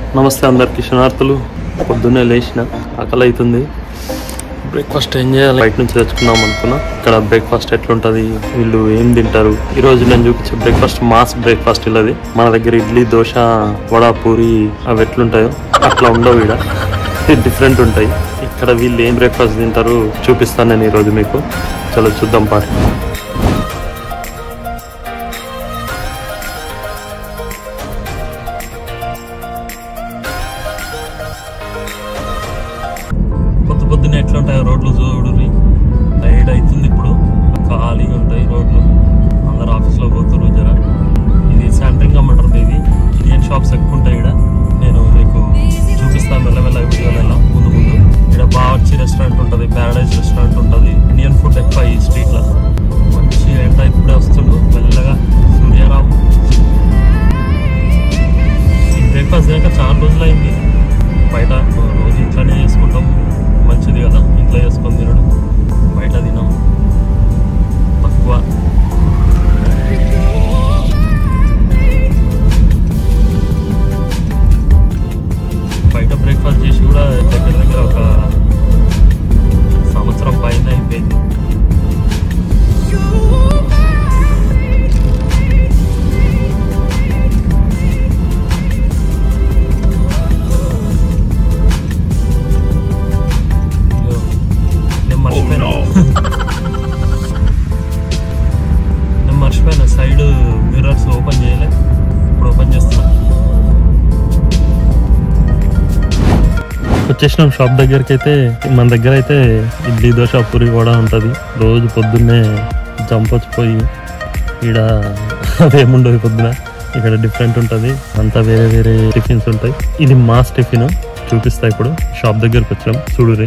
నమస్తే అందరికి శనార్థులు పొద్దున్నే లేచిన ఆకలి అవుతుంది బ్రేక్ఫాస్ట్ ఏం చేయాలి బయట నుంచి తెచ్చుకుందాం అనుకున్నా ఇక్కడ బ్రేక్ఫాస్ట్ ఎట్లుంటది వీళ్ళు ఏం తింటారు ఈ రోజు నేను చూపించే బ్రేక్ఫాస్ట్ మాస్ బ్రేక్ఫాస్ట్ ఇల్లది మన దగ్గర ఇడ్లీ దోశ వడ పూరి అవి ఎట్లుంటాయో అట్లా ఉండవు ఈడ డిఫరెంట్ ఉంటాయి ఇక్కడ వీళ్ళు ఏం బ్రేక్ఫాస్ట్ తింటారు చూపిస్తాను నేను ఈరోజు మీకు చలో చూద్దాం పాటు పొద్దు పొద్దున్న ఎట్లుంటాయి రోడ్లు చూడు టైర్డ్ అవుతుంది ఇప్పుడు ఖాళీగా ఉంటాయి రోడ్లు అందరు ఆఫీస్లో పోతున్నారు జర ఇది శాంట్రింగ్ అమ్మంటారు ఇది ఇండియన్ షాప్స్ ఎక్కువ ఉంటాయి ఇక్కడ నేను మీకు చూపిస్తాను మెల్లమెల్ల వీడియోలలో ముందు ముందు ఇక్కడ బావర్చి రెస్టారెంట్ ఉంటుంది ప్యారడైజ్ రెస్టారెంట్ ఉంటుంది ఇండియన్ ఫుడ్ ఎక్కువ ఈ స్ట్రీట్లో మంచి ఎండ ఇప్పుడే వస్తుండు మెల్లగా సూర్యారావు ఈ బ్రేక్ఫాస్ట్ తినక చాలా రోజులు అయింది బయట రోజు ఇంట్లోనే చేసుకుంటాం మంచిది కదా ఇంట్లో చేసుకొని తినడం బయట తినాం తక్కువ బయట బ్రేక్ఫాస్ట్ చేసి కూడా దగ్గర దగ్గర ఒక సంవత్సరం పైన అయిపోయింది అయ్యో, నేను మర్చిపోయాను నేను మర్చిపోయాను సైడ్ మిర్రర్స్ ఓపెన్ చేయలే ఇప్పుడు ఓపెన్ చేస్తున్నా వచ్చేసినాం షాప్ దగ్గరికి అయితే మన దగ్గర అయితే ఇడ్లీ దోశ పూరి కూడా ఉంటుంది రోజు పొద్దున్నే జంపొచ్చిపోయి ఈడ అదేముండదు పొద్దున ఇక్కడ డిఫరెంట్ ఉంటుంది అంతా వేరే వేరే టిఫిన్స్ ఉంటాయి ఇది మాస్ టిఫిన్ చూపిస్తా ఇప్పుడు షాప్ దగ్గరికి వచ్చాం చూడురి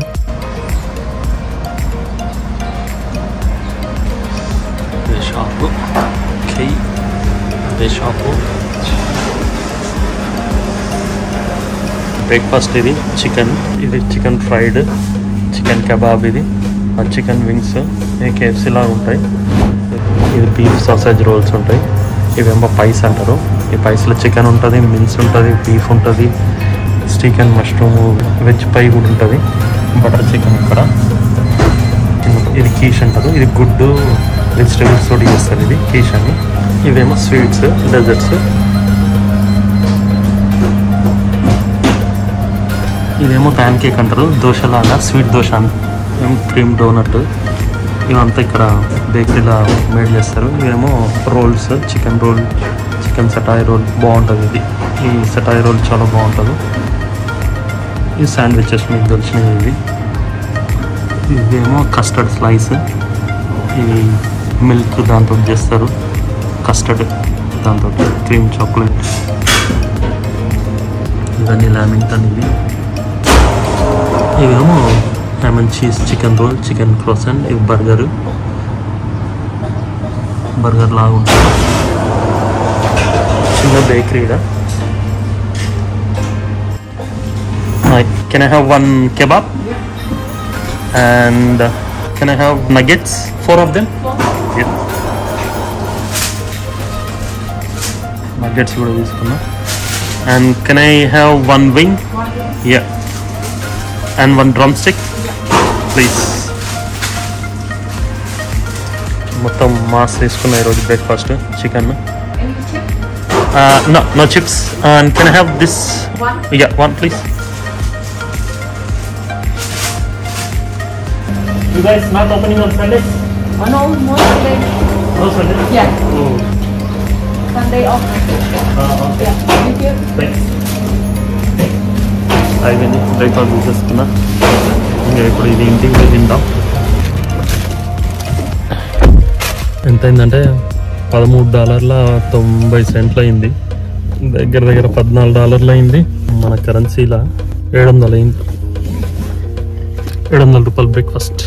ఇదే షాపు ఓకే ఇదే షాపు బ్రేక్ఫాస్ట్ ఇది చికెన్ ఇది చికెన్ ఫ్రైడ్ చికెన్ కబాబ్ ఇది చికెన్ వింగ్స్ ఇది కేఎఫ్సీ లాగా ఉంటాయి ఇది బీఫ్ సాసేజ్ రోల్స్ ఉంటాయి ఇవేమో పైస్ అంటారు ఈ పైస్లో చికెన్ ఉంటుంది మిన్స్ ఉంటుంది బీఫ్ ఉంటుంది చికెన్ మష్రూమ్ వెజ్ పై కూడా ఉంటుంది బటర్ చికెన్ ఇక్కడ ఇది కీష్ అంటారు ఇది గుడ్డు వెజిటేబుల్స్ తోటి చేస్తారు ఇది కీష్ అని ఇవేమో స్వీట్స్ డెజర్ట్స్ ఇదేమో ప్యాన్ కేక్ అంటారు దోశలాగా స్వీట్ దోశ ఏమో క్రీమ్ డోనట్ ఇవంతా ఇక్కడ బేకరీలో మేడ్ చేస్తారు ఇవేమో rolls chicken roll chicken satay roll బాగుంటుంది ఇది ఈ సటాయి రోల్ చాలా బాగుంటుంది ఈ శాండ్విచెస్ మీకు తెలిసినవి ఇవి ఇవేమో కస్టర్డ్ స్లైస్ ఇవి మిల్క్ దాంతో చేస్తారు కస్టర్డ్ దాంతో క్రీమ్ చాక్లెట్ ఇవన్నీ లామింగ్టన్ ఇవి ఇవేమో lemon cheese chicken roll chicken croissant ఇవి బర్గర్ బర్గర్ లాగా ఉంటుంది చిన్న బేకరీగా can I have one kebab and can I have nuggets four of them nuggets కూడా తీసుకున్నా and can I have one wing yeah and one drumstick please మొత్తం మాస్ తీసుకున్నా ఈరోజు breakfast chicken no no chips and can I have this yeah one please You guys not opening on Sunday? Oh, no, no Sunday. No Sunday? Yeah, Oh, Sunday off. uh, okay. Yeah, thank you. Thanks అయిపోయింది breakfast తీసేసుకున్నా ఇంకా ఇప్పుడు ఇది ఇంటికి పోయి తింటాం ఎంత అయిందంటే పదమూడు డాలర్ల తొంభై సెంట్లు అయింది దగ్గర దగ్గర పద్నాలుగు డాలర్లు అయింది మన కరెన్సీలా ఏడు వందలు అయింది ఏడు వందల రూపాయలు బ్రేక్ఫాస్ట్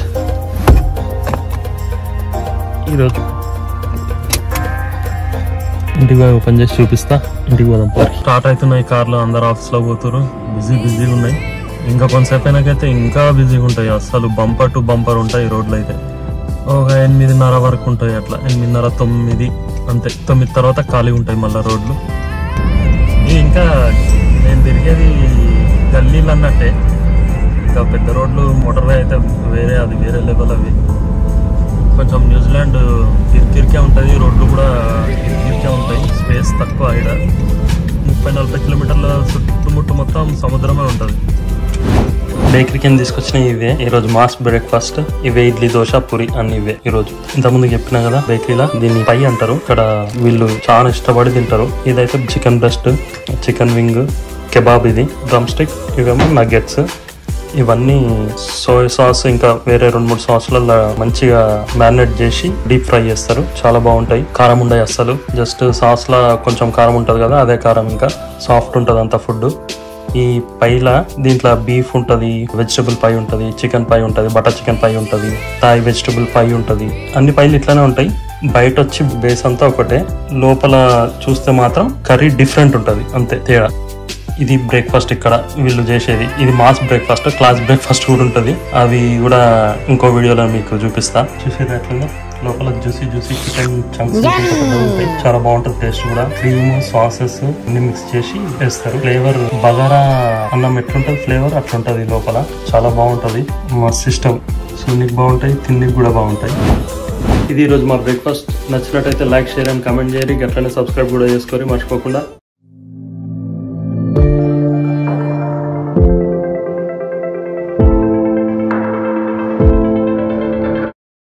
ఈరోజు ఇంటికి పోయి ఓపెన్ చేసి చూపిస్తా ఇంటికి పోదాం పో స్టార్ట్ అవుతున్నాయి కార్లు అందరు ఆఫీస్లో పోతున్నారు బిజీ బిజీగా ఉన్నాయి ఇంకా కొంతసేపు అయినాకైతే ఇంకా బిజీగా ఉంటాయి అసలు బంపర్ టు బంపర్ ఉంటాయి రోడ్లు అయితే ఒక ఎనిమిదిన్నర వరకు ఉంటాయి అట్లా ఎనిమిదిన్నర తొమ్మిది అంతే తొమ్మిది తర్వాత ఖాళీ ఉంటాయి మళ్ళీ రోడ్లు ఇది ఇంకా నేను తిరిగేది మైల్ అన్నట్టే ఇంకా పెద్ద రోడ్లు మోటార్ వే అయితే వేరే అది వేరే లెవెల్ అవి కొంచెం న్యూజిలాండ్ ఇరికిరికే ఉంటుంది రోడ్లు కూడా ఇరికిరికే ఉంటాయి స్పేస్ తక్కువ ఇక్కడ ముప్పై నలభై కిలోమీటర్ల చుట్టుముట్టు మొత్తం సముద్రమే ఉంటుంది బేకరీ కింద తీసుకొచ్చిన ఇవే ఈ రోజు మాస్ బ్రేక్ఫాస్ట్ ఇవే ఇడ్లీ దోశ పూరి అన్ని ఇవే ఈ రోజు ఇంతకుముందు చెప్పినా కదా బేకరీలో దీన్ని పై అంటారు ఇక్కడ వీళ్ళు చాలా ఇష్టపడి తింటారు ఇదైతే chicken breast chicken wing kebab ఇది డ్రమ్ స్టిక్ ఇవేమో నగెట్స్ ఇవన్నీ సోయా సాస్ ఇంకా వేరే రెండు మూడు సాస్లలో మంచిగా మ్యారినేట్ చేసి డీప్ ఫ్రై చేస్తారు చాలా బాగుంటాయి కారం ఉండయి అస్సలు జస్ట్ సాస్ లా కొంచెం కారం ఉంటుంది కదా అదే కారం ఇంకా సాఫ్ట్ ఉంటుంది అంత ఫుడ్ ఈ పైల దీంట్లో బీఫ్ ఉంటుంది వెజిటబుల్ పై ఉంటుంది చికెన్ పై ఉంటుంది బటర్ చికెన్ పై ఉంటుంది థాయ్ వెజిటబుల్ పై ఉంటుంది అన్ని పైలు ఇట్లానే ఉంటాయి బయట వచ్చి బేస్ అంతా ఒకటే లోపల చూస్తే మాత్రం కర్రీ డిఫరెంట్ ఉంటుంది అంతే తేడా ఇది బ్రేక్ఫాస్ట్ ఇక్కడ వీళ్ళు చేసేది ఇది మాస్ బ్రేక్ఫాస్ట్ క్లాస్ బ్రేక్ఫాస్ట్ కూడా ఉంటుంది అవి కూడా ఇంకో వీడియోలో మీకు చూపిస్తా చూసేది ఎట్లుందో లోపల జ్యూసీ జ్యూసీ చికెన్ చంక్స్ ఉంటాయి చాలా బాగుంటుంది టేస్ట్ కూడా క్రీమ్ సాసెస్ అన్ని మిక్స్ చేసి వేస్తారు ఫ్లేవర్ బగారా అన్నం ఎట్లుంటుంది ఫ్లేవర్ అట్లుంటది లోపల చాలా బాగుంటది మా సిస్టమ్ సున్నికి బాగుంటాయి తిన్నికి కూడా బాగుంటాయి ఇది ఈరోజు మా బ్రేక్ఫాస్ట్ నచ్చినట్టయితే లైక్ షేర్ అండ్ కామెంట్ చేయరు అట్లనే సబ్స్క్రైబ్ కూడా చేసుకోరి మర్చిపోకుండా